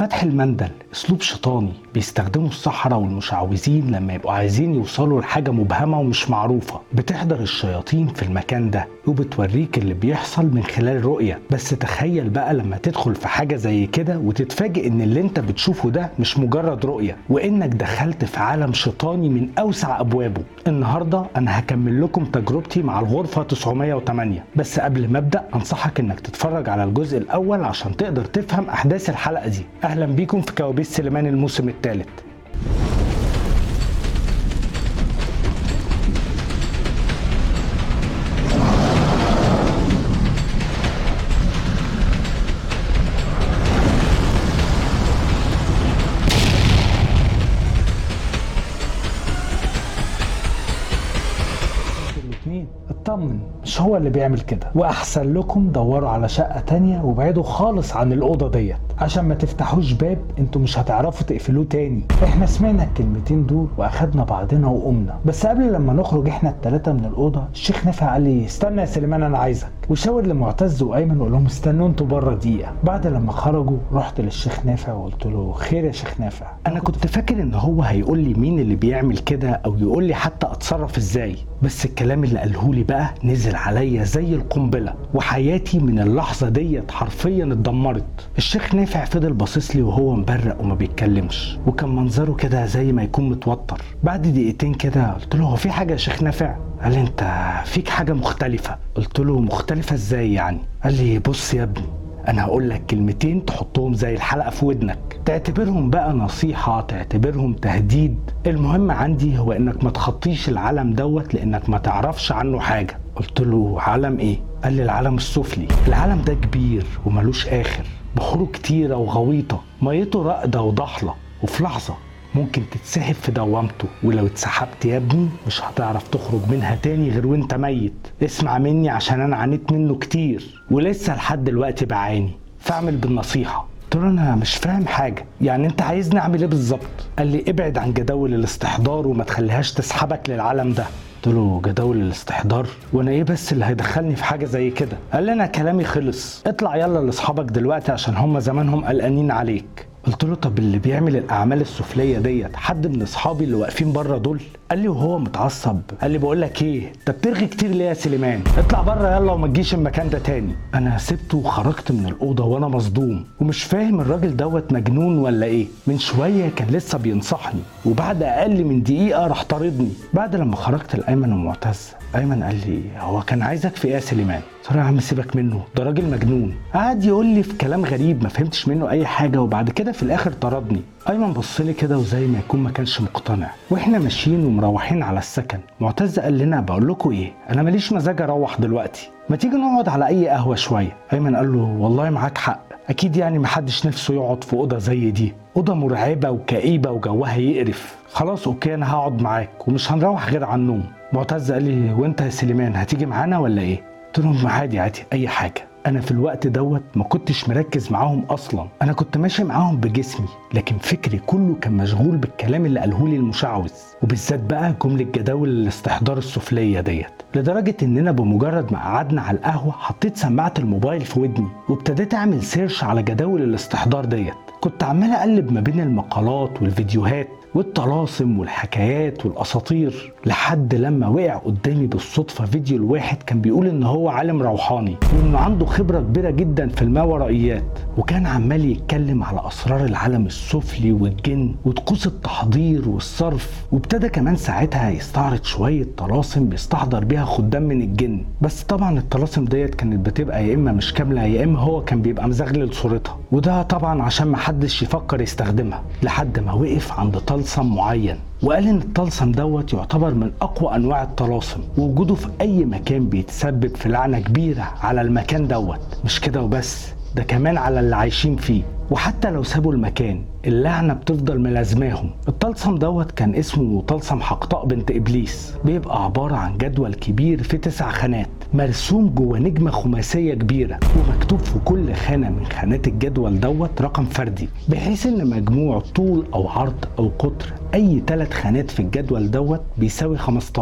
فتح المندل اسلوب شيطاني بيستخدمه السحرة والمشعوذين لما يبقوا عايزين يوصلوا لحاجة مبهمة ومش معروفة بتحضر الشياطين في المكان ده وبتوريك اللي بيحصل من خلال رؤية بس تخيل بقى لما تدخل في حاجة زي كده وتتفاجئ ان اللي انت بتشوفه ده مش مجرد رؤية وانك دخلت في عالم شيطاني من اوسع ابوابه النهاردة انا هكمل لكم تجربتي مع الغرفة 908 بس قبل ما ابدأ انصحك انك تتفرج على الجزء الاول عشان تقدر تفهم احداث الحلقة دي اهلا بيكم في كوابيس سليمان الموسم الثالث الاثنين اطمن مش هو اللي بيعمل كده واحسن لكم دوروا على شقه تانية وابعدوا خالص عن الاوضه ديت عشان ما تفتحوش باب انتوا مش هتعرفوا تقفلوه تاني احنا سمعنا الكلمتين دول واخدنا بعضنا وقمنا بس قبل لما نخرج احنا التلاته من الاوضه الشيخ نافع قال لي استنى يا سليمان انا عايزك وشاور لمعتز وايمن وقال لهم استنوا انتوا بره دقيقه بعد لما خرجوا رحت للشيخ نافع وقلت له خير يا شيخ نافع انا كنت فاكر ان هو هيقول لي مين اللي بيعمل كده او يقول لي حتى اتصرف ازاي بس الكلام اللي قاله لي بقى نزل عليا زي القنبله وحياتي من اللحظه ديت حرفيا اتدمرت الشيخ نافع فضل باصص لي وهو مبرق وما بيتكلمش وكان منظره كده زي ما يكون متوتر بعد دقيقتين كده قلت له هو في حاجه يا شيخ نافع قال لي انت فيك حاجه مختلفه قلت له مختلفه ازاي يعني قال لي بص يا ابني انا هقول لك كلمتين تحطهم زي الحلقه في ودنك تعتبرهم بقى نصيحه تعتبرهم تهديد المهم عندي هو انك ما تخطيش العالم دوت لانك ما تعرفش عنه حاجه قلت له عالم ايه قال لي العالم السفلي العالم ده كبير وملوش اخر بحوره كتيره وغويطه ميته راقده وضحله وفي لحظه ممكن تتسحب في دوامته ولو اتسحبت يا ابني مش هتعرف تخرج منها تاني غير وانت ميت اسمع مني عشان انا عانيت منه كتير ولسه لحد دلوقتي بعاني فاعمل بالنصيحه قلت له انا مش فاهم حاجه يعني انت عايزني اعمل ايه بالظبط قال لي ابعد عن جداول الاستحضار وما تخليهاش تسحبك للعالم ده قلت له جداول الاستحضار وانا ايه بس اللي هيدخلني في حاجه زي كده قال لي انا كلامي خلص اطلع يلا لاصحابك دلوقتي عشان هم زمانهم قلقانين عليك قلت له طب اللي بيعمل الاعمال السفليه ديت حد من اصحابي اللي واقفين بره دول قال لي وهو متعصب قال لي بقول لك ايه انت بترغي كتير ليه يا سليمان اطلع بره يلا وما تجيش المكان ده تاني انا سبته وخرجت من الاوضه وانا مصدوم ومش فاهم الراجل دوت مجنون ولا ايه من شويه كان لسه بينصحني وبعد اقل من دقيقه راح طاردني بعد لما خرجت لايمن ومعتز ايمن قال لي هو كان عايزك في ايه يا سليمان قلت له يا عم سيبك منه ده راجل مجنون قعد يقول لي في كلام غريب ما فهمتش منه اي حاجه وبعد كده في الاخر طردني ايمن بص لي كده وزي ما يكون ما كانش مقتنع واحنا ماشيين ومروحين على السكن معتز قال لنا بقول لكم ايه انا ماليش مزاج اروح دلوقتي ما تيجي نقعد على اي قهوه شويه ايمن قال له والله معاك حق اكيد يعني محدش نفسه يقعد في اوضه زي دي اوضه مرعبه وكئيبه وجوها يقرف خلاص اوكي انا هقعد معاك ومش هنروح غير على النوم معتز قال لي وانت يا سليمان هتيجي معانا ولا ايه قلت لهم عادي عادي اي حاجه انا في الوقت دوت ما كنتش مركز معاهم اصلا انا كنت ماشي معاهم بجسمي لكن فكري كله كان مشغول بالكلام اللي قاله لي المشعوذ وبالذات بقى جمله جداول الاستحضار السفليه ديت لدرجه اننا بمجرد ما قعدنا على القهوه حطيت سماعه الموبايل في ودني وابتديت اعمل سيرش على جداول الاستحضار ديت كنت عمال اقلب ما بين المقالات والفيديوهات والطلاسم والحكايات والاساطير لحد لما وقع قدامي بالصدفه فيديو الواحد كان بيقول ان هو عالم روحاني وانه عنده خبره كبيره جدا في الماورائيات وكان عمال يتكلم على اسرار العالم السفلي والجن وطقوس التحضير والصرف وابتدى كمان ساعتها يستعرض شويه طلاسم بيستحضر بيها خدام من الجن بس طبعا الطلاسم ديت كانت بتبقى يا اما مش كامله يا اما هو كان بيبقى مزغلل صورتها وده طبعا عشان ما حدش يفكر يستخدمها لحد ما وقف عند طلسم معين وقال ان الطلسم دوت يعتبر من اقوى انواع الطلاسم ووجوده في اي مكان بيتسبب في لعنه كبيره على المكان دوت مش كده وبس ده كمان على اللي عايشين فيه وحتى لو سابوا المكان اللعنة بتفضل ملازماهم الطلسم دوت كان اسمه طلسم حقطاء بنت إبليس بيبقى عبارة عن جدول كبير في تسع خانات مرسوم جوه نجمة خماسية كبيرة ومكتوب في كل خانة من خانات الجدول دوت رقم فردي بحيث ان مجموع طول او عرض او قطر اي ثلاث خانات في الجدول دوت بيساوي 15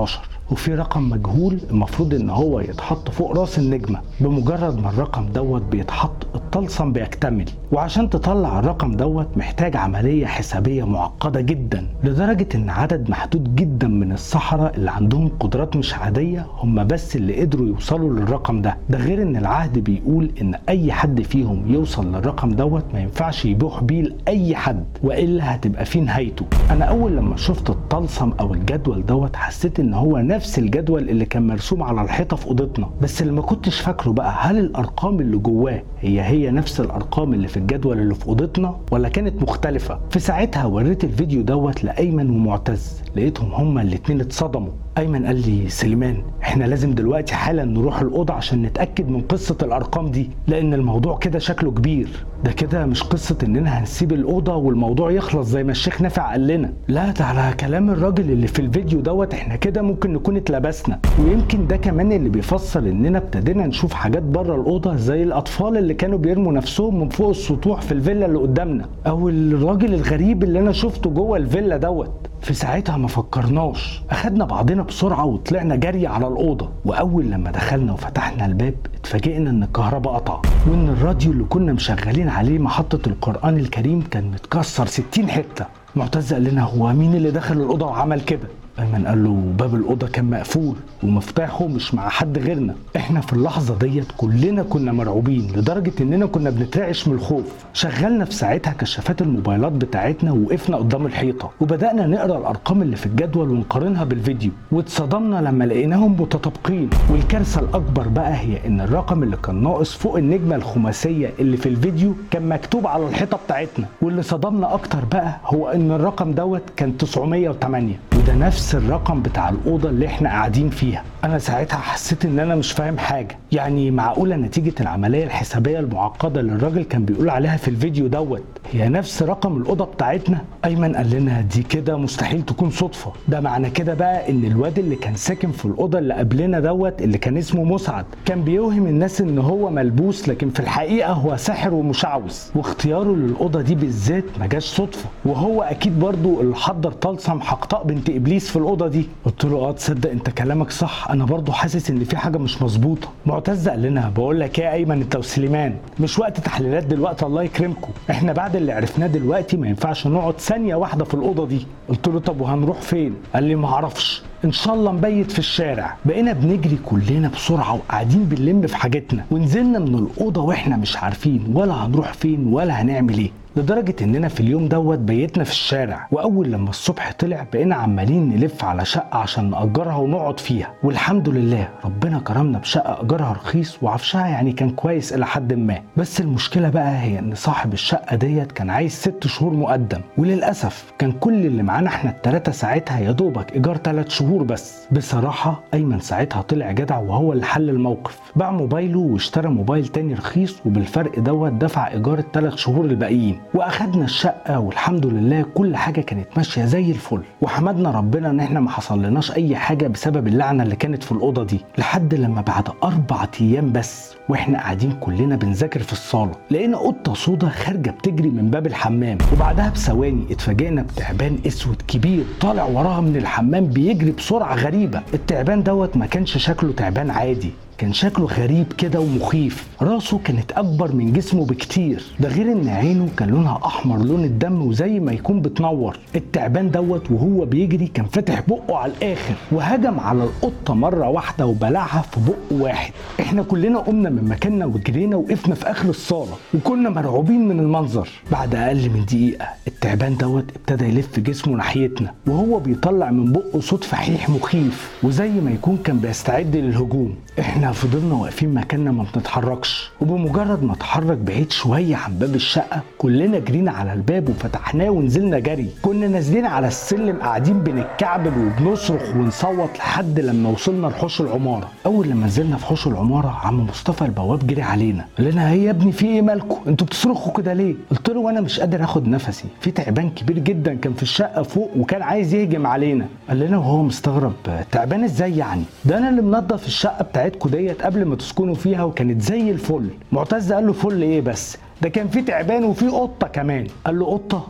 وفي رقم مجهول المفروض ان هو يتحط فوق راس النجمه بمجرد ما الرقم دوت بيتحط الطلسم بيكتمل وعشان تطلع الرقم دوت محتاج عمليه حسابيه معقده جدا لدرجه ان عدد محدود جدا من السحره اللي عندهم قدرات مش عاديه هم بس اللي قدروا يوصلوا للرقم ده ده غير ان العهد بيقول ان اي حد فيهم يوصل للرقم دوت ما ينفعش يبوح بيه لاي حد والا هتبقى في نهايته انا اول لما شفت الطلسم او الجدول دوت حسيت ان هو نفس الجدول اللي كان مرسوم على الحيطه في اوضتنا بس اللي ما كنتش فاكره بقى هل الارقام اللي جواه هي هي نفس الارقام اللي في الجدول اللي في اوضتنا ولا كانت مختلفه في ساعتها وريت الفيديو دوت لايمن ومعتز لقيتهم هما الاتنين اتصدموا ايمن قال لي سليمان احنا لازم دلوقتي حالا نروح الاوضه عشان نتاكد من قصه الارقام دي لان الموضوع كده شكله كبير ده كده مش قصه اننا هنسيب الاوضه والموضوع يخلص زي ما الشيخ نافع قال لنا لا ده على كلام الراجل اللي في الفيديو دوت احنا كده ممكن نكون اتلبسنا ويمكن ده كمان اللي بيفسر اننا ابتدينا نشوف حاجات بره الاوضه زي الاطفال اللي كانوا بيرموا نفسهم من فوق السطوح في الفيلا اللي قدامنا او الراجل الغريب اللي انا شفته جوه الفيلا دوت في ساعتها ما فكرناش اخدنا بعضنا بسرعه وطلعنا جري على الاوضه واول لما دخلنا وفتحنا الباب اتفاجئنا ان الكهرباء قطع وان الراديو اللي كنا مشغلين عليه محطه القران الكريم كان متكسر 60 حته معتز قال لنا هو مين اللي دخل الاوضه وعمل كده ايمن قال له باب الاوضه كان مقفول ومفتاحه مش مع حد غيرنا احنا في اللحظه ديت كلنا كنا مرعوبين لدرجه اننا كنا بنترعش من الخوف شغلنا في ساعتها كشافات الموبايلات بتاعتنا ووقفنا قدام الحيطه وبدانا نقرا الارقام اللي في الجدول ونقارنها بالفيديو واتصدمنا لما لقيناهم متطابقين والكارثه الاكبر بقى هي ان الرقم اللي كان ناقص فوق النجمه الخماسيه اللي في الفيديو كان مكتوب على الحيطه بتاعتنا واللي صدمنا اكتر بقى هو ان الرقم دوت كان 908 وده نفس الرقم بتاع الاوضه اللي احنا قاعدين فيها انا ساعتها حسيت ان انا مش فاهم حاجه يعني معقوله نتيجه العمليه الحسابيه المعقده اللي الراجل كان بيقول عليها في الفيديو دوت هي نفس رقم الاوضه بتاعتنا ايمن قال لنا دي كده مستحيل تكون صدفه ده معنى كده بقى ان الواد اللي كان ساكن في الاوضه اللي قبلنا دوت اللي كان اسمه مسعد كان بيوهم الناس ان هو ملبوس لكن في الحقيقه هو ساحر ومشعوذ واختياره للاوضه دي بالذات ما جاش صدفه وهو اكيد برضو اللي حضر طلسم حقطاء بنت ابليس في الاوضه دي قلت له اه تصدق انت كلامك صح انا برضو حاسس ان في حاجه مش مظبوطه معتز قال لنا بقول لك ايه يا ايمن انت وسليمان مش وقت تحليلات دلوقتي الله يكرمكم احنا بعد اللي عرفناه دلوقتي ما ينفعش نقعد ثانيه واحده في الاوضه دي قلت له طب وهنروح فين قال لي ما اعرفش ان شاء الله نبيت في الشارع بقينا بنجري كلنا بسرعه وقاعدين بنلم في حاجتنا ونزلنا من الاوضه واحنا مش عارفين ولا هنروح فين ولا هنعمل ايه لدرجة إننا في اليوم دوت بيتنا في الشارع وأول لما الصبح طلع بقينا عمالين نلف على شقة عشان نأجرها ونقعد فيها والحمد لله ربنا كرمنا بشقة أجرها رخيص وعفشها يعني كان كويس إلى حد ما بس المشكلة بقى هي إن صاحب الشقة ديت كان عايز ست شهور مقدم وللأسف كان كل اللي معانا إحنا التلاتة ساعتها يا دوبك إيجار تلات شهور بس بصراحة أيمن ساعتها طلع جدع وهو اللي حل الموقف باع موبايله واشترى موبايل تاني رخيص وبالفرق دوت دفع إيجار التلات شهور الباقيين واخدنا الشقه والحمد لله كل حاجه كانت ماشيه زي الفل وحمدنا ربنا ان احنا ما حصلناش اي حاجه بسبب اللعنه اللي كانت في الاوضه دي لحد لما بعد اربع ايام بس واحنا قاعدين كلنا بنذاكر في الصاله لقينا قطه سودا خارجه بتجري من باب الحمام وبعدها بثواني اتفاجئنا بتعبان اسود كبير طالع وراها من الحمام بيجري بسرعه غريبه التعبان دوت ما كانش شكله تعبان عادي كان شكله غريب كده ومخيف راسه كانت اكبر من جسمه بكتير ده غير ان عينه كان لونها احمر لون الدم وزي ما يكون بتنور التعبان دوت وهو بيجري كان فاتح بقه على الاخر وهجم على القطه مره واحده وبلعها في بق واحد احنا كلنا قمنا من مكاننا وجرينا وقفنا في اخر الصاله وكنا مرعوبين من المنظر بعد اقل من دقيقه التعبان دوت ابتدى يلف جسمه ناحيتنا وهو بيطلع من بقه صوت فحيح مخيف وزي ما يكون كان بيستعد للهجوم احنا فضلنا واقفين مكاننا ما بنتحركش وبمجرد ما اتحرك بعيد شويه عن باب الشقه كلنا جرينا على الباب وفتحناه ونزلنا جري كنا نازلين على السلم قاعدين بنتكعبل وبنصرخ ونصوت لحد لما وصلنا لحوش العماره اول لما نزلنا في حوش العماره عم مصطفى البواب جري علينا قال لنا هي يا ابني في ايه مالكم انتوا بتصرخوا كده ليه قلت له وانا مش قادر اخد نفسي في تعبان كبير جدا كان في الشقه فوق وكان عايز يهجم علينا قال لنا وهو مستغرب تعبان ازاي يعني ده انا اللي منضف الشقه بتاعتكم ديت قبل ما تسكنوا فيها وكانت زي الفل معتز قال له فل ايه بس ده كان في تعبان وفي قطه كمان قال له قطه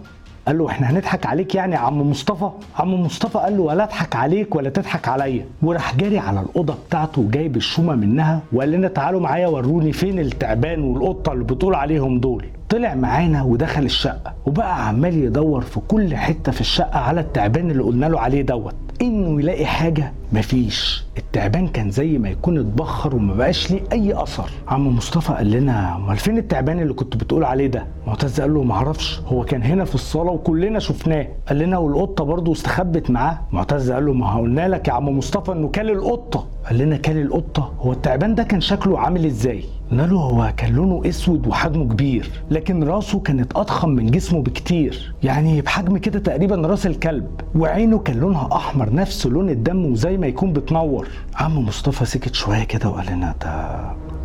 قال له احنا هنضحك عليك يعني يا عم مصطفى عم مصطفى قال له ولا اضحك عليك ولا تضحك عليا وراح جاري على الاوضه بتاعته وجايب الشومه منها وقال لنا تعالوا معايا وروني فين التعبان والقطه اللي بتقول عليهم دول طلع معانا ودخل الشقة وبقى عمال يدور في كل حتة في الشقة على التعبان اللي قلنا له عليه دوت انه يلاقي حاجة مفيش التعبان كان زي ما يكون اتبخر وما بقاش ليه اي اثر عم مصطفى قال لنا امال فين التعبان اللي كنت بتقول عليه ده معتز قال له معرفش هو كان هنا في الصاله وكلنا شفناه قال لنا والقطه برضه استخبت معاه معتز قال له ما قلنا لك يا عم مصطفى انه كل القطه قال لنا كل القطه هو التعبان ده كان شكله عامل ازاي قلنا له هو كان لونه اسود وحجمه كبير لكن راسه كانت اضخم من جسمه بكتير يعني بحجم كده تقريبا راس الكلب وعينه كان لونها احمر نفس لون الدم وزي ما يكون بتنور عم مصطفى سكت شويه كده وقال لنا ده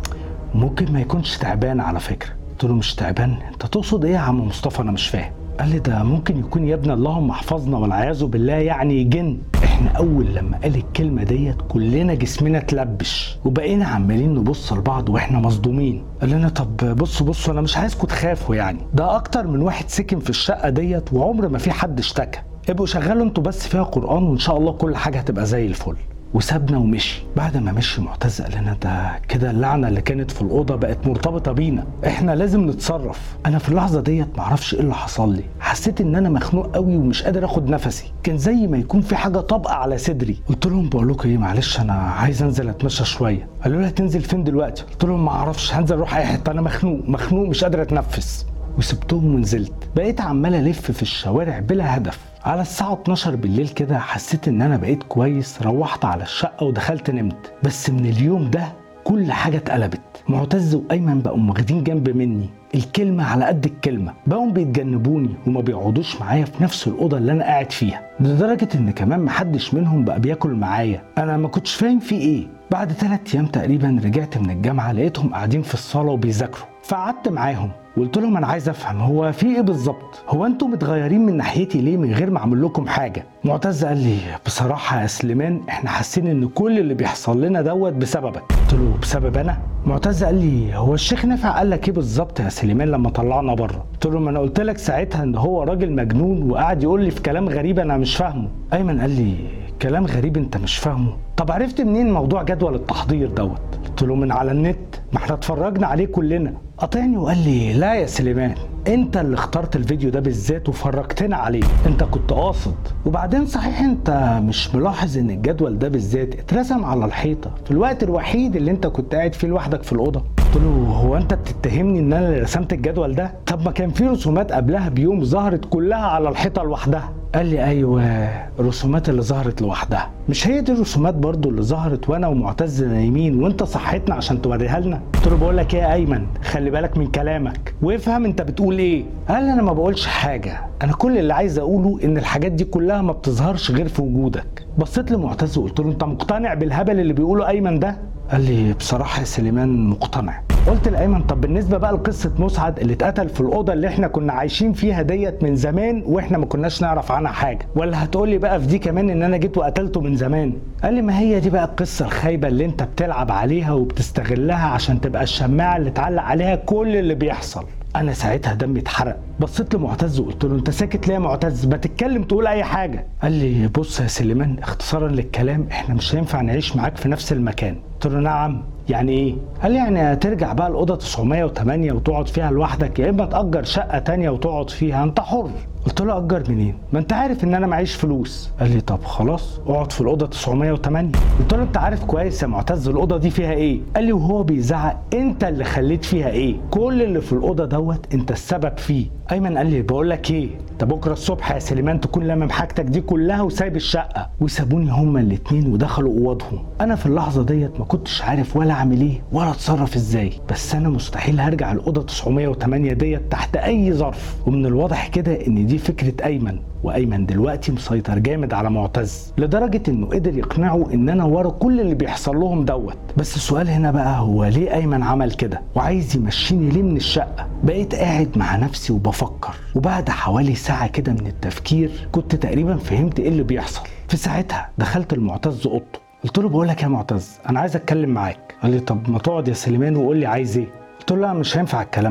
ممكن ما يكونش تعبان على فكره قلت له مش تعبان انت تقصد ايه يا عم مصطفى انا مش فاهم قال لي ده ممكن يكون يا ابن اللهم احفظنا والعياذ بالله يعني جن احنا اول لما قال الكلمه ديت كلنا جسمنا اتلبش وبقينا عمالين نبص لبعض واحنا مصدومين قال لنا طب بصوا بصوا انا مش عايزكم تخافوا يعني ده اكتر من واحد سكن في الشقه ديت وعمر ما في حد اشتكى ابقوا شغلوا انتوا بس فيها قران وان شاء الله كل حاجه هتبقى زي الفل وسابنا ومشي بعد ما مشي معتز قال لنا ده كده اللعنه اللي كانت في الاوضه بقت مرتبطه بينا احنا لازم نتصرف انا في اللحظه ديت معرفش ايه اللي حصل لي حسيت ان انا مخنوق قوي ومش قادر اخد نفسي كان زي ما يكون في حاجه طابقه على صدري قلت لهم بقول لكم ايه معلش انا عايز انزل اتمشى شويه قالوا لي هتنزل فين دلوقتي قلت لهم ما اعرفش هنزل اروح اي حته انا مخنوق مخنوق مش قادر اتنفس وسبتهم ونزلت بقيت عمال الف في الشوارع بلا هدف على الساعة 12 بالليل كده حسيت ان انا بقيت كويس روحت على الشقة ودخلت نمت بس من اليوم ده كل حاجة اتقلبت معتز وايمن بقوا واخدين جنب مني الكلمة على قد الكلمة بقوا بيتجنبوني وما بيقعدوش معايا في نفس الأوضة اللي أنا قاعد فيها لدرجة إن كمان محدش منهم بقى بياكل معايا أنا ما كنتش فاهم في إيه بعد ثلاث أيام تقريبا رجعت من الجامعة لقيتهم قاعدين في الصالة وبيذاكروا فقعدت معاهم وقلت لهم انا عايز افهم هو في ايه بالظبط هو انتوا متغيرين من ناحيتي ليه من غير ما اعمل لكم حاجه معتز قال لي بصراحه يا سليمان احنا حاسين ان كل اللي بيحصل لنا دوت بسببك قلت له بسبب انا معتز قال لي هو الشيخ نافع قال لك ايه بالظبط يا سليمان لما طلعنا بره قلت له ما انا قلت لك ساعتها ان هو راجل مجنون وقعد يقول لي في كلام غريب انا مش فاهمه ايمن قال لي كلام غريب انت مش فاهمه طب عرفت منين موضوع جدول التحضير دوت قلت له من على النت ما احنا اتفرجنا عليه كلنا قاطعني وقال لي لا يا سليمان انت اللي اخترت الفيديو ده بالذات وفرجتنا عليه انت كنت قاصد وبعدين صحيح انت مش ملاحظ ان الجدول ده بالذات اترسم على الحيطه في الوقت الوحيد اللي انت كنت قاعد فيه لوحدك في الاوضه قلت له هو انت بتتهمني ان انا اللي رسمت الجدول ده طب ما كان في رسومات قبلها بيوم ظهرت كلها على الحيطه لوحدها قال لي ايوه الرسومات اللي ظهرت لوحدها مش هي دي الرسومات برضو اللي ظهرت وانا ومعتز نايمين وانت صحيتنا عشان توريها لنا قلت له بقول لك ايه يا ايمن خلي بالك من كلامك وافهم انت بتقول ايه قال لي انا ما بقولش حاجه انا كل اللي عايز اقوله ان الحاجات دي كلها ما بتظهرش غير في وجودك بصيت لمعتز وقلت له انت مقتنع بالهبل اللي بيقوله ايمن ده قال لي بصراحه يا سليمان مقتنع قلت لايمن طب بالنسبه بقى لقصه مسعد اللي اتقتل في الاوضه اللي احنا كنا عايشين فيها ديت من زمان واحنا ما كناش نعرف عنها حاجه ولا هتقول لي بقى في دي كمان ان انا جيت وقتلته من زمان قال لي ما هي دي بقى القصه الخايبه اللي انت بتلعب عليها وبتستغلها عشان تبقى الشماعه اللي تعلق عليها كل اللي بيحصل انا ساعتها دمي اتحرق بصيت لمعتز وقلت له انت ساكت ليه يا معتز ما تتكلم تقول اي حاجه قال لي بص يا سليمان اختصارا للكلام احنا مش هينفع نعيش معاك في نفس المكان قلت له نعم يعني ايه قال لي يعني ترجع بقى الاوضه 908 وتقعد فيها لوحدك يا اما تاجر شقه تانية وتقعد فيها انت حر قلت له اجر منين ما انت عارف ان انا معيش فلوس قال لي طب خلاص اقعد في الاوضه 908 قلت له انت عارف كويس يا معتز الاوضه دي فيها ايه قال لي وهو بيزعق انت اللي خليت فيها ايه كل اللي في الاوضه دوت انت السبب فيه ايمن قال لي بقول لك ايه انت بكره الصبح يا سليمان تكون لامم حاجتك دي كلها وسايب الشقه وسابوني هما الاتنين ودخلوا اوضهم انا في اللحظه ديت ما كنتش عارف ولا اعمل ايه ولا اتصرف ازاي بس انا مستحيل هرجع الاوضه 908 ديت تحت اي ظرف ومن الواضح كده ان دي فكره ايمن وايمن دلوقتي مسيطر جامد على معتز لدرجه انه قدر يقنعه ان انا ورا كل اللي بيحصل لهم دوت بس السؤال هنا بقى هو ليه ايمن عمل كده وعايز يمشيني ليه من الشقه بقيت قاعد مع نفسي وبفكر وبعد حوالي ساعه كده من التفكير كنت تقريبا فهمت ايه اللي بيحصل في ساعتها دخلت المعتز اوضته قلت له بقول لك يا معتز انا عايز اتكلم معاك قال لي طب ما تقعد يا سليمان وقول لي عايز ايه قلت له لا مش هينفع الكلام هنا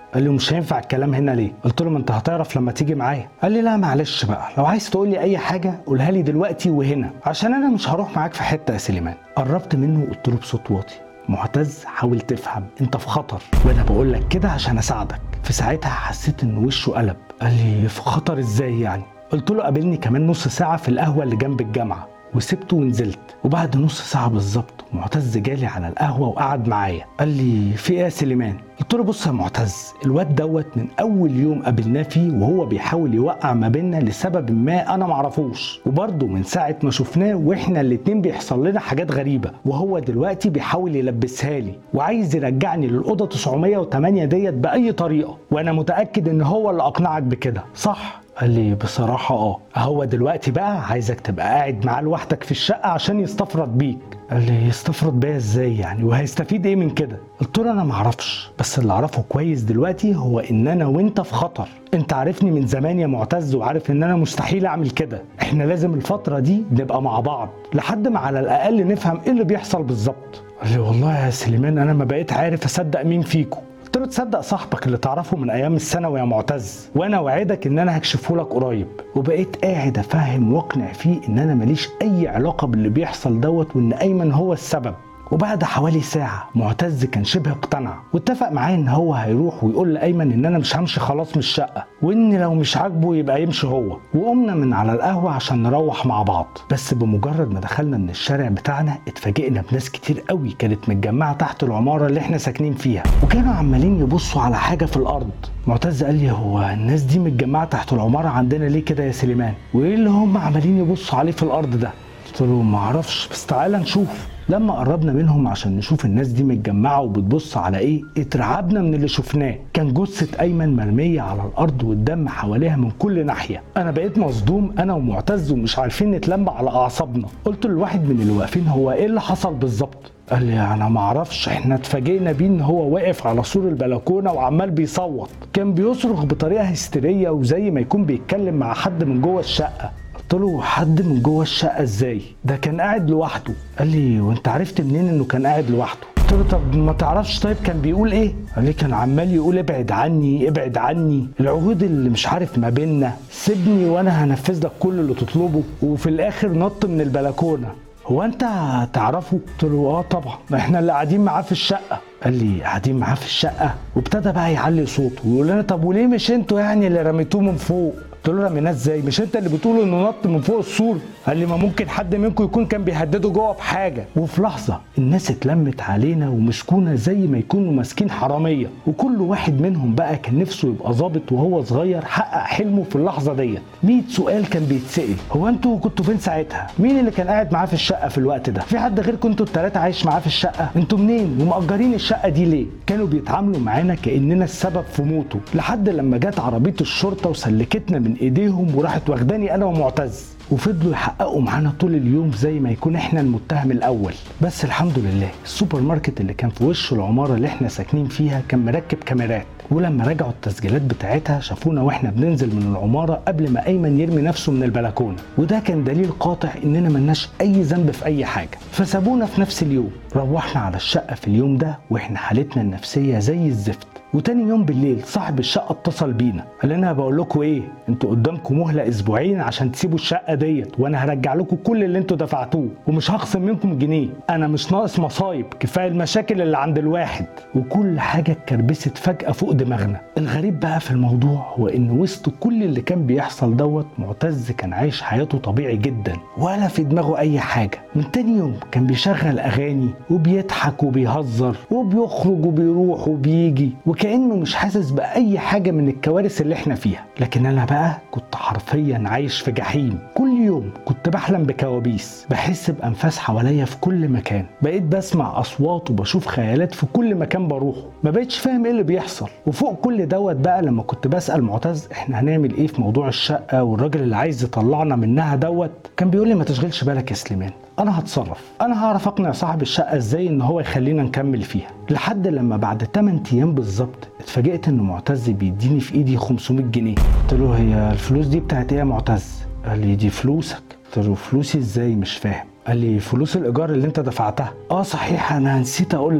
قال لي مش هينفع الكلام هنا ليه قلت له ما انت هتعرف لما تيجي معايا قال لي لا معلش بقى لو عايز تقول لي اي حاجه قولها لي دلوقتي وهنا عشان انا مش هروح معاك في حته يا سليمان قربت منه وقلت له بصوت واطي معتز حاول تفهم انت في خطر وانا بقول لك كده عشان اساعدك في ساعتها حسيت ان وشه قلب قال لي في خطر ازاي يعني قلت له قابلني كمان نص ساعه في القهوه اللي جنب الجامعه وسبته ونزلت وبعد نص ساعة بالظبط معتز جالي على القهوة وقعد معايا قال لي في ايه يا سليمان قلت له بص يا معتز الواد دوت من اول يوم قابلناه فيه وهو بيحاول يوقع ما بيننا لسبب ما انا معرفوش وبرضه من ساعة ما شفناه واحنا الاتنين بيحصل لنا حاجات غريبة وهو دلوقتي بيحاول يلبسها لي وعايز يرجعني للأوضة 908 ديت بأي طريقة وانا متأكد ان هو اللي اقنعك بكده صح قال لي بصراحة اه هو دلوقتي بقى عايزك تبقى قاعد معاه لوحدك في الشقة عشان يستفرد بيك قال لي يستفرد بيا ازاي يعني وهيستفيد ايه من كده قلت له انا معرفش بس اللي اعرفه كويس دلوقتي هو ان انا وانت في خطر انت عارفني من زمان يا معتز وعارف ان انا مستحيل اعمل كده احنا لازم الفترة دي نبقى مع بعض لحد ما على الاقل نفهم ايه اللي بيحصل بالظبط قال لي والله يا سليمان انا ما بقيت عارف اصدق مين فيكم قلت له تصدق صاحبك اللي تعرفه من ايام الثانوي يا معتز وانا وعدك ان انا هكشفه لك قريب وبقيت قاعد افهم واقنع فيه ان انا ماليش اي علاقه باللي بيحصل دوت وان ايمن هو السبب وبعد حوالي ساعة معتز كان شبه اقتنع واتفق معايا ان هو هيروح ويقول لايمن ان انا مش همشي خلاص من الشقة وان لو مش عاجبه يبقى يمشي هو وقمنا من على القهوة عشان نروح مع بعض بس بمجرد ما دخلنا من الشارع بتاعنا اتفاجئنا بناس كتير قوي كانت متجمعة تحت العمارة اللي احنا ساكنين فيها وكانوا عمالين يبصوا على حاجة في الارض معتز قال لي هو الناس دي متجمعة تحت العمارة عندنا ليه كده يا سليمان وايه اللي هم عمالين يبصوا عليه في الارض ده قلت له معرفش بس تعالى نشوف لما قربنا منهم عشان نشوف الناس دي متجمعة وبتبص على ايه اترعبنا من اللي شفناه كان جثة ايمن مرمية على الارض والدم حواليها من كل ناحية انا بقيت مصدوم انا ومعتز ومش عارفين نتلم على اعصابنا قلت لواحد من اللي واقفين هو ايه اللي حصل بالظبط قال لي انا ما اعرفش احنا اتفاجئنا بيه ان هو واقف على سور البلكونه وعمال بيصوت كان بيصرخ بطريقه هستيريه وزي ما يكون بيتكلم مع حد من جوه الشقه قلت له حد من جوه الشقه ازاي ده كان قاعد لوحده قال لي وانت عرفت منين انه كان قاعد لوحده قلت له طب ما تعرفش طيب كان بيقول ايه قال لي كان عمال يقول ابعد عني ابعد عني العهود اللي مش عارف ما بيننا سيبني وانا هنفذ لك كل اللي تطلبه وفي الاخر نط من البلكونه هو انت تعرفه؟ قلت له اه طبعا ما احنا اللي قاعدين معاه في الشقه قال لي قاعدين معاه في الشقه وابتدى بقى يعلي صوته ويقول لنا طب وليه مش انتوا يعني اللي رميتوه من فوق قلت له رميناه ازاي مش انت اللي بتقول انه نط من فوق السور قال لي ما ممكن حد منكم يكون كان بيهدده جوه بحاجه وفي لحظه الناس اتلمت علينا ومسكونا زي ما يكونوا ماسكين حراميه وكل واحد منهم بقى كان نفسه يبقى ظابط وهو صغير حقق حلمه في اللحظه ديت 100 سؤال كان بيتسال هو انتوا كنتوا فين ساعتها مين اللي كان قاعد معاه في الشقه في الوقت ده في حد غيركم انتوا الثلاثه عايش معاه في الشقه انتوا منين ومأجرين الشقه دي ليه كانوا بيتعاملوا معانا كاننا السبب في موته لحد لما جت عربيه الشرطه وسلكتنا من ايديهم وراحت واخداني انا ومعتز وفضلوا يحققوا معانا طول اليوم زي ما يكون احنا المتهم الاول بس الحمد لله السوبر ماركت اللي كان في وش العماره اللي احنا ساكنين فيها كان مركب كاميرات ولما رجعوا التسجيلات بتاعتها شافونا واحنا بننزل من العماره قبل ما ايمن يرمي نفسه من البلكونه وده كان دليل قاطع اننا ملناش اي ذنب في اي حاجه فسابونا في نفس اليوم روحنا على الشقه في اليوم ده واحنا حالتنا النفسيه زي الزفت وتاني يوم بالليل صاحب الشقه اتصل بينا قال لنا بقول لكم ايه انتوا قدامكم مهله اسبوعين عشان تسيبوا الشقه ديت وانا هرجع لكم كل اللي انتوا دفعتوه ومش هخصم منكم جنيه انا مش ناقص مصايب كفايه المشاكل اللي عند الواحد وكل حاجه اتكربست فجاه فوق دماغنا الغريب بقى في الموضوع هو ان وسط كل اللي كان بيحصل دوت معتز كان عايش حياته طبيعي جدا ولا في دماغه اي حاجه من تاني يوم كان بيشغل اغاني وبيضحك وبيهزر وبيخرج وبيروح وبيجي وكانه مش حاسس باي حاجه من الكوارث اللي احنا فيها لكن انا بقى كنت حرفيا عايش في جحيم كل يوم كنت بحلم بكوابيس بحس بانفاس حواليا في كل مكان بقيت بسمع اصوات وبشوف خيالات في كل مكان بروحه ما بقتش فاهم ايه اللي بيحصل وفوق كل دوت بقى لما كنت بسال معتز احنا هنعمل ايه في موضوع الشقه والراجل اللي عايز يطلعنا منها دوت كان بيقول لي ما تشغلش بالك يا سليمان انا هتصرف انا هعرف اقنع صاحب الشقه ازاي ان هو يخلينا نكمل فيها لحد لما بعد 8 ايام بالظبط اتفاجئت ان معتز بيديني في ايدي 500 جنيه قلت له هي الفلوس دي بتاعت ايه يا معتز قال لي دي فلوسك قلت له فلوسي ازاي مش فاهم قال لي فلوس الايجار اللي انت دفعتها اه صحيح انا نسيت اقول لك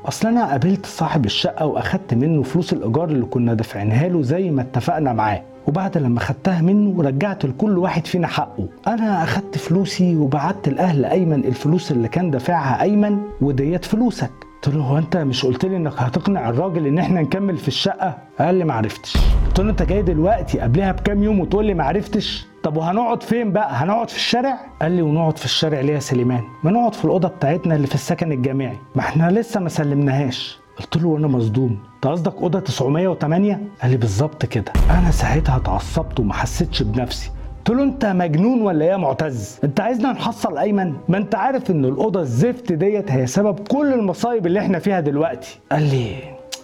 اصل انا قابلت صاحب الشقه واخدت منه فلوس الايجار اللي كنا دافعينها له زي ما اتفقنا معاه وبعد لما خدتها منه رجعت لكل واحد فينا حقه انا اخدت فلوسي وبعت الاهل ايمن الفلوس اللي كان دافعها ايمن وديت فلوسك قلت له هو انت مش قلت لي انك هتقنع الراجل ان احنا نكمل في الشقه قال لي ما عرفتش قلت له انت جاي دلوقتي قبلها بكام يوم وتقول لي ما عرفتش طب وهنقعد فين بقى هنقعد في الشارع قال لي ونقعد في الشارع ليه يا سليمان ما نقعد في الاوضه بتاعتنا اللي في السكن الجامعي ما احنا لسه ما سلمناهاش قلت له وانا مصدوم انت قصدك اوضه 908 قال لي بالظبط كده انا ساعتها اتعصبت وما حسيتش بنفسي قلت له انت مجنون ولا ايه يا معتز انت عايزنا نحصل ايمن ما انت عارف ان الاوضه الزفت ديت هي سبب كل المصايب اللي احنا فيها دلوقتي قال لي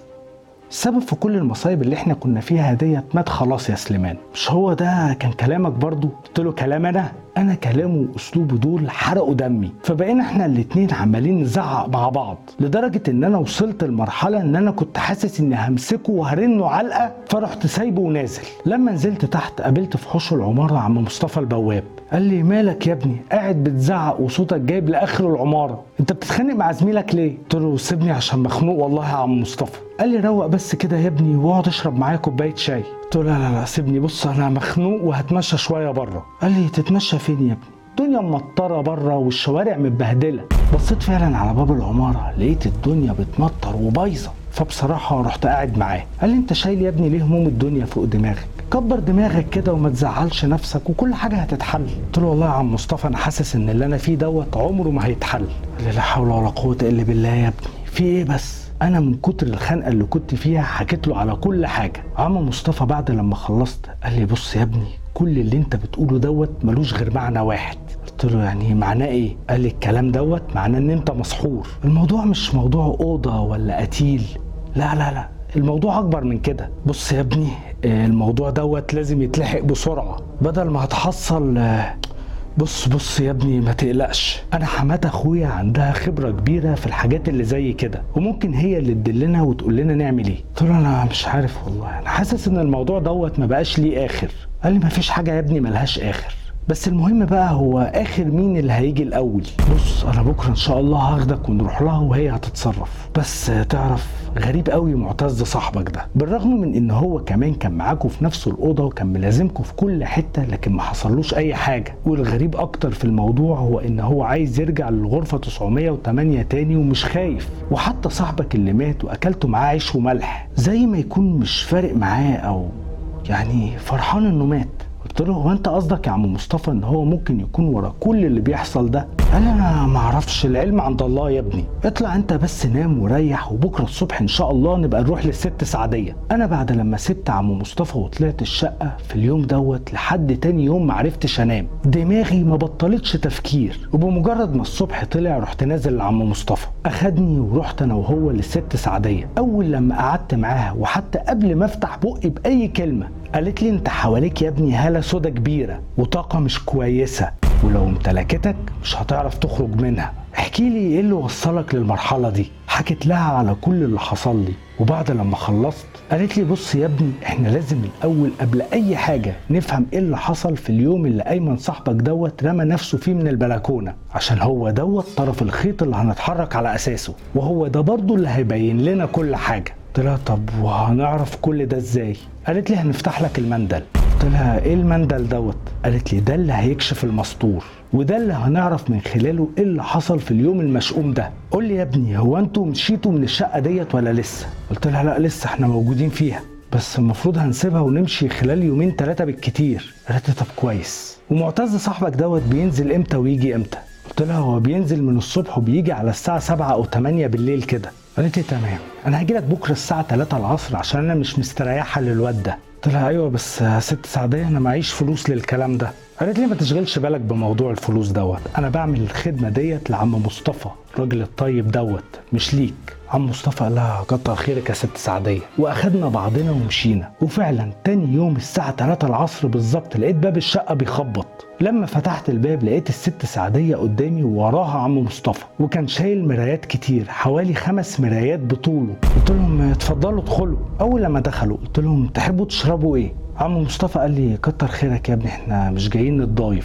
السبب في كل المصايب اللي احنا كنا فيها ديت مات خلاص يا سليمان مش هو ده كان كلامك برضو قلت له كلام انا انا كلامه واسلوبه دول حرقوا دمي فبقينا احنا الاتنين عمالين نزعق مع بعض لدرجه ان انا وصلت لمرحله ان انا كنت حاسس اني همسكه وهرنه علقه فرحت سايبه ونازل لما نزلت تحت قابلت في حوش العماره عم مصطفى البواب قال لي مالك يا ابني قاعد بتزعق وصوتك جايب لاخر العماره انت بتتخانق مع زميلك ليه قلت له سيبني عشان مخنوق والله يا عم مصطفى قال لي روق بس كده يا ابني واقعد اشرب معايا كوبايه شاي قلت له لا لا لا سيبني بص انا مخنوق وهتمشى شويه بره قال لي تتمشى فين يا ابني الدنيا ممطره بره والشوارع متبهدله بصيت فعلا على باب العماره لقيت الدنيا بتمطر وبايظه فبصراحه رحت قاعد معاه قال لي انت شايل يا ابني ليه هموم الدنيا فوق دماغك كبر دماغك كده وما تزعلش نفسك وكل حاجه هتتحل قلت له والله يا عم مصطفى انا حاسس ان اللي انا فيه دوت عمره ما هيتحل قال لي لا حول ولا قوه الا بالله يا ابني في ايه بس انا من كتر الخنقه اللي كنت فيها حكيت له على كل حاجه عم مصطفى بعد لما خلصت قال لي بص يا ابني كل اللي انت بتقوله دوت ملوش غير معنى واحد قلت له يعني معناه ايه قال لي الكلام دوت معناه ان انت مسحور الموضوع مش موضوع اوضه ولا قتيل لا لا لا الموضوع اكبر من كده بص يا ابني آه، الموضوع دوت لازم يتلحق بسرعه بدل ما هتحصل آه، بص بص يا ابني ما تقلقش انا حمات اخويا عندها خبره كبيره في الحاجات اللي زي كده وممكن هي اللي تدلنا وتقول لنا نعمل ايه قلت له انا مش عارف والله انا حاسس ان الموضوع دوت ما بقاش ليه اخر قال لي ما فيش حاجه يا ابني ملهاش اخر بس المهم بقى هو اخر مين اللي هيجي الاول بص انا بكره ان شاء الله هاخدك ونروح لها وهي هتتصرف بس تعرف غريب قوي معتز صاحبك ده بالرغم من ان هو كمان كان معاكوا في نفس الاوضه وكان ملازمكوا في كل حته لكن ما حصلوش اي حاجه والغريب اكتر في الموضوع هو ان هو عايز يرجع للغرفه 908 تاني ومش خايف وحتى صاحبك اللي مات واكلته معاه عيش وملح زي ما يكون مش فارق معاه او يعني فرحان انه مات قلت له هو انت قصدك يا عم مصطفى ان هو ممكن يكون ورا كل اللي بيحصل ده قال انا ما اعرفش العلم عند الله يا ابني اطلع انت بس نام وريح وبكره الصبح ان شاء الله نبقى نروح للست سعديه انا بعد لما سبت عم مصطفى وطلعت الشقه في اليوم دوت لحد تاني يوم ما عرفتش انام دماغي ما بطلتش تفكير وبمجرد ما الصبح طلع رحت نازل لعم مصطفى اخدني ورحت انا وهو للست سعديه اول لما قعدت معاها وحتى قبل ما افتح بقي باي كلمه قالت لي انت حواليك يا ابني هاله سودا كبيره وطاقه مش كويسه ولو امتلكتك مش هتعرف تخرج منها احكي لي ايه اللي وصلك للمرحله دي حكيت لها على كل اللي حصل لي وبعد لما خلصت قالت لي بص يا ابني احنا لازم الاول قبل اي حاجه نفهم ايه اللي حصل في اليوم اللي ايمن صاحبك دوت رمى نفسه فيه من البلكونه عشان هو دوت طرف الخيط اللي هنتحرك على اساسه وهو ده برضه اللي هيبين لنا كل حاجه قلت لها طب وهنعرف كل ده ازاي قالت لي هنفتح لك المندل قلت لها ايه المندل دوت قالت لي ده اللي هيكشف المستور وده اللي هنعرف من خلاله ايه اللي حصل في اليوم المشؤوم ده قول لي يا ابني هو انتوا مشيتوا من الشقه ديت ولا لسه قلت لها لا لسه احنا موجودين فيها بس المفروض هنسيبها ونمشي خلال يومين ثلاثه بالكتير قالت لي طب كويس ومعتز صاحبك دوت بينزل امتى ويجي امتى قلت لها هو بينزل من الصبح وبيجي على الساعه 7 او 8 بالليل كده قالت لي تمام انا هاجي لك بكره الساعه 3 العصر عشان انا مش مستريحه للواد ده قلت لها ايوه بس يا ست سعديه انا معيش فلوس للكلام ده قالت لي ما تشغلش بالك بموضوع الفلوس دوت انا بعمل الخدمه ديت لعم مصطفى الراجل الطيب دوت مش ليك عم مصطفى قال لها كتر خيرك يا ست سعديه واخدنا بعضنا ومشينا وفعلا تاني يوم الساعه 3 العصر بالظبط لقيت باب الشقه بيخبط لما فتحت الباب لقيت الست سعديه قدامي ووراها عم مصطفى وكان شايل مرايات كتير حوالي خمس مرايات بطوله قلت لهم اتفضلوا ادخلوا اول لما دخلوا قلت لهم تحبوا تشربوا ايه عم مصطفى قال لي كتر خيرك يا ابني احنا مش جايين نتضايف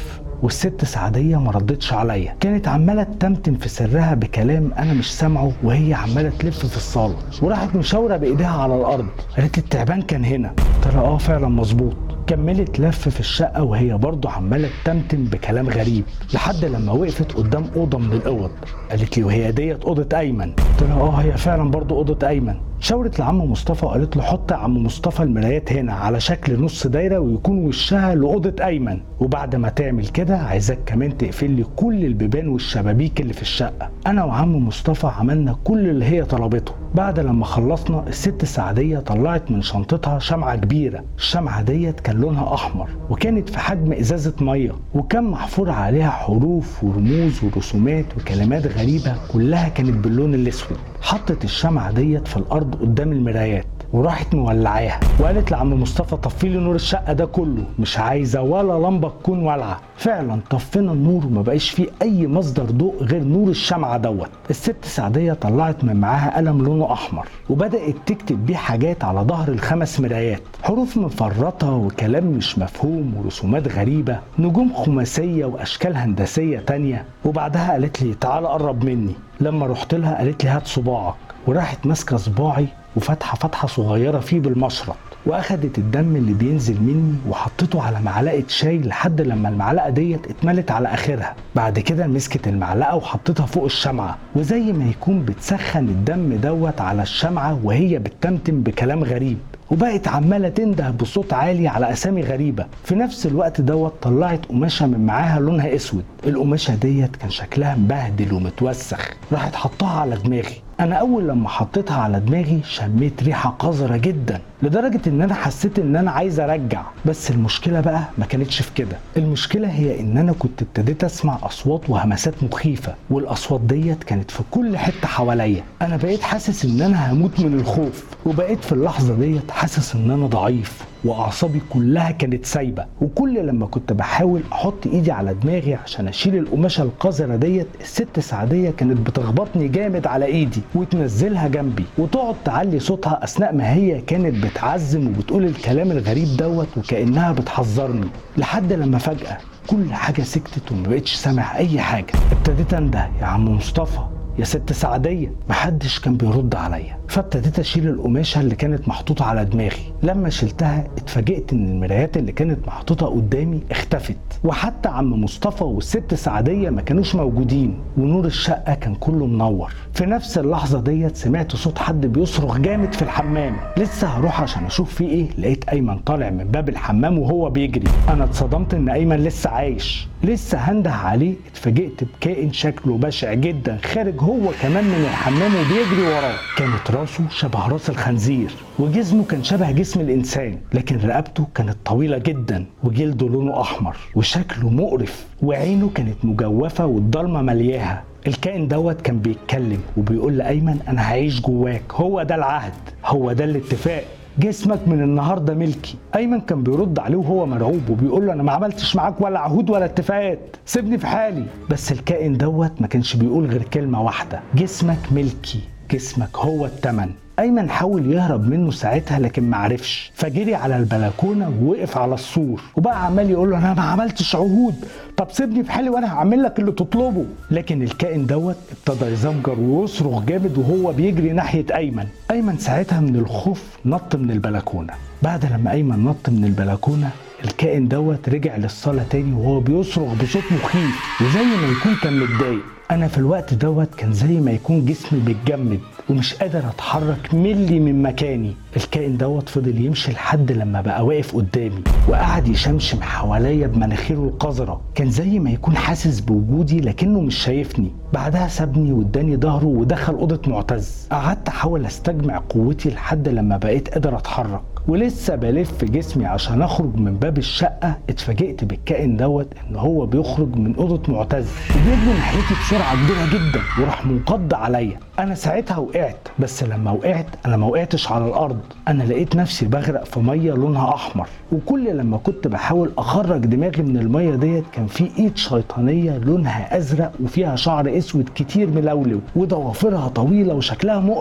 والست سعديه ما ردتش عليا كانت عماله تتمتم في سرها بكلام انا مش سامعه وهي عماله تلف في الصاله وراحت مشاوره بايديها على الارض قالت لي التعبان كان هنا قلت لها اه فعلا مظبوط كملت لف في الشقة وهي برضه عمالة تمتم بكلام غريب لحد لما وقفت قدام أوضة من الأوض قالت لي وهي ديت أوضة أيمن قلت لها اه هي فعلا برضه أوضة أيمن شاورت لعم مصطفى وقالت له حط يا عم مصطفى المرايات هنا على شكل نص دايرة ويكون وشها لأوضة أيمن وبعد ما تعمل كده عايزاك كمان تقفل لي كل البيبان والشبابيك اللي في الشقة أنا وعم مصطفى عملنا كل اللي هي طلبته بعد لما خلصنا الست سعدية طلعت من شنطتها شمعة كبيرة الشمعة ديت كان لونها أحمر وكانت في حجم إزازة مية وكان محفور عليها حروف ورموز ورسومات وكلمات غريبة كلها كانت باللون الأسود حطت الشمعة ديت في الأرض قدام المرايات وراحت مولعاها وقالت لعم مصطفى طفي لي نور الشقه ده كله مش عايزه ولا لمبه تكون والعه فعلا طفينا النور وما بقاش فيه اي مصدر ضوء غير نور الشمعه دوت الست سعديه طلعت من معاها قلم لونه احمر وبدات تكتب بيه حاجات على ظهر الخمس مرايات حروف مفرطه وكلام مش مفهوم ورسومات غريبه نجوم خماسيه واشكال هندسيه تانية وبعدها قالت لي تعالى قرب مني لما رحت لها قالت لي هات صباعك وراحت ماسكه صباعي وفتحه فتحه صغيره فيه بالمشرط واخدت الدم اللي بينزل مني وحطيته على معلقه شاي لحد لما المعلقه ديت اتملت على اخرها بعد كده مسكت المعلقه وحطيتها فوق الشمعه وزي ما يكون بتسخن الدم دوت على الشمعه وهي بتتمتم بكلام غريب وبقت عمالة تنده بصوت عالي على أسامي غريبة في نفس الوقت دوت طلعت قماشة من معاها لونها أسود القماشة ديت كان شكلها مبهدل ومتوسخ راحت حطها على دماغي انا اول لما حطيتها على دماغي شميت ريحه قذره جدا لدرجه ان انا حسيت ان انا عايز ارجع بس المشكله بقى ما كانتش في كده المشكله هي ان انا كنت ابتديت اسمع اصوات وهمسات مخيفه والاصوات ديت كانت في كل حته حواليا انا بقيت حاسس ان انا هموت من الخوف وبقيت في اللحظه ديت حاسس ان انا ضعيف واعصابي كلها كانت سايبه وكل لما كنت بحاول احط ايدي على دماغي عشان اشيل القماشه القذره ديت الست سعديه كانت بتخبطني جامد على ايدي وتنزلها جنبي وتقعد تعلي صوتها اثناء ما هي كانت بتعزم وبتقول الكلام الغريب دوت وكانها بتحذرني لحد لما فجاه كل حاجه سكتت وما بقتش سامع اي حاجه ابتديت انده يا عم مصطفى يا ست سعدية محدش كان بيرد عليا فابتديت اشيل القماشة اللي كانت محطوطة على دماغي لما شلتها اتفاجئت ان المرايات اللي كانت محطوطة قدامي اختفت وحتى عم مصطفى والست سعدية ما كانوش موجودين ونور الشقة كان كله منور في نفس اللحظة ديت سمعت صوت حد بيصرخ جامد في الحمام لسه هروح عشان اشوف فيه ايه لقيت ايمن طالع من باب الحمام وهو بيجري انا اتصدمت ان ايمن لسه عايش لسه هنده عليه اتفاجئت بكائن شكله بشع جدا خارج هو كمان من الحمام وبيجري وراه كانت راسه شبه راس الخنزير وجسمه كان شبه جسم الانسان لكن رقبته كانت طويله جدا وجلده لونه احمر وشكله مقرف وعينه كانت مجوفه والضلمه ملياها الكائن دوت كان بيتكلم وبيقول لايمن انا هعيش جواك هو ده العهد هو ده الاتفاق جسمك من النهارده ملكي ايمن كان بيرد عليه وهو مرعوب وبيقول له انا ما عملتش معاك ولا عهود ولا اتفاقات سيبني في حالي بس الكائن دوت ما كانش بيقول غير كلمه واحده جسمك ملكي جسمك هو التمن ايمن حاول يهرب منه ساعتها لكن ما عرفش فجري على البلكونه ووقف على السور وبقى عمال يقول له انا ما عملتش عهود طب سيبني في حالي وانا هعمل لك اللي تطلبه لكن الكائن دوت ابتدى يزمجر ويصرخ جامد وهو بيجري ناحيه ايمن ايمن ساعتها من الخوف نط من البلكونه بعد لما ايمن نط من البلكونه الكائن دوت رجع للصاله تاني وهو بيصرخ بصوت مخيف وزي ما يكون كان متضايق انا في الوقت دوت كان زي ما يكون جسمي بيتجمد ومش قادر اتحرك ملي من مكاني الكائن دوت فضل يمشي لحد لما بقى واقف قدامي وقعد يشمشم حواليا بمناخيره القذرة كان زي ما يكون حاسس بوجودي لكنه مش شايفني بعدها سابني واداني ظهره ودخل أوضة معتز قعدت أحاول أستجمع قوتي لحد لما بقيت قادر أتحرك ولسه بلف جسمي عشان اخرج من باب الشقه اتفاجئت بالكائن دوت ان هو بيخرج من اوضه معتز وبيجري ناحيتي بسرعه كبيره جدا وراح منقض عليا انا ساعتها وقعت بس لما وقعت انا ما وقعتش على الارض انا لقيت نفسي بغرق في ميه لونها احمر وكل لما كنت بحاول اخرج دماغي من الميه ديت كان في ايد شيطانيه لونها ازرق وفيها شعر اسود كتير ملولو وضوافرها طويله وشكلها مقرف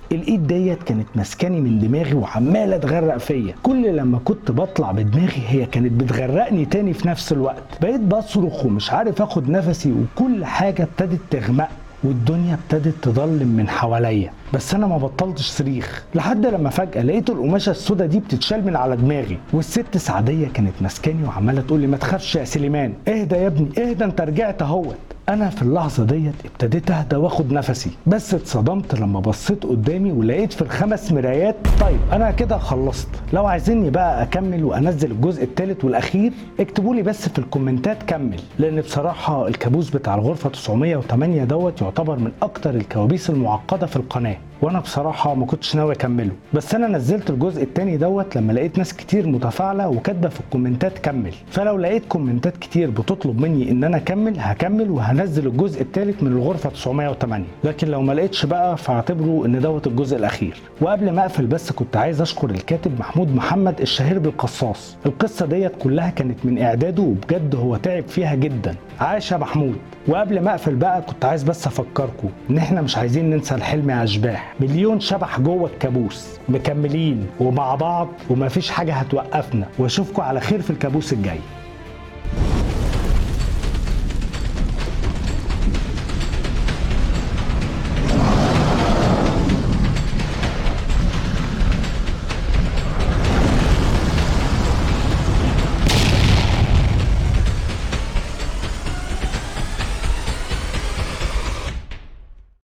الايد ديت كانت ماسكاني من دماغي وعماله تغرق فيا كل لما كنت بطلع بدماغي هي كانت بتغرقني تاني في نفس الوقت بقيت بصرخ ومش عارف اخد نفسي وكل حاجه ابتدت تغمق والدنيا ابتدت تضلم من حواليا بس انا ما بطلتش صريخ لحد لما فجاه لقيت القماشه السودا دي بتتشال من على دماغي والست سعديه كانت ماسكاني وعماله تقول لي ما تخافش يا سليمان اهدى يا ابني اهدى انت رجعت اهوت انا في اللحظه ديت ابتديت اهدى واخد نفسي بس اتصدمت لما بصيت قدامي ولقيت في الخمس مرايات طيب انا كده خلصت لو عايزيني بقى اكمل وانزل الجزء الثالث والاخير اكتبوا لي بس في الكومنتات كمل لان بصراحه الكابوس بتاع الغرفه 908 دوت يعتبر من اكتر الكوابيس المعقده في القناه وانا بصراحه ما كنتش ناوي اكمله بس انا نزلت الجزء الثاني دوت لما لقيت ناس كتير متفاعله وكاتبه في الكومنتات كمل فلو لقيت كومنتات كتير بتطلب مني ان انا اكمل هكمل وهنزل الجزء الثالث من الغرفه 908 لكن لو ما لقيتش بقى فاعتبروا ان دوت الجزء الاخير وقبل ما اقفل بس كنت عايز اشكر الكاتب محمود محمد الشهير بالقصاص القصه ديت كلها كانت من اعداده وبجد هو تعب فيها جدا عاش يا محمود وقبل ما اقفل بقى كنت عايز بس افكركم ان احنا مش عايزين ننسى الحلم يا اشباح مليون شبح جوه الكابوس مكملين ومع بعض ومفيش حاجه هتوقفنا واشوفكم على خير في الكابوس الجاي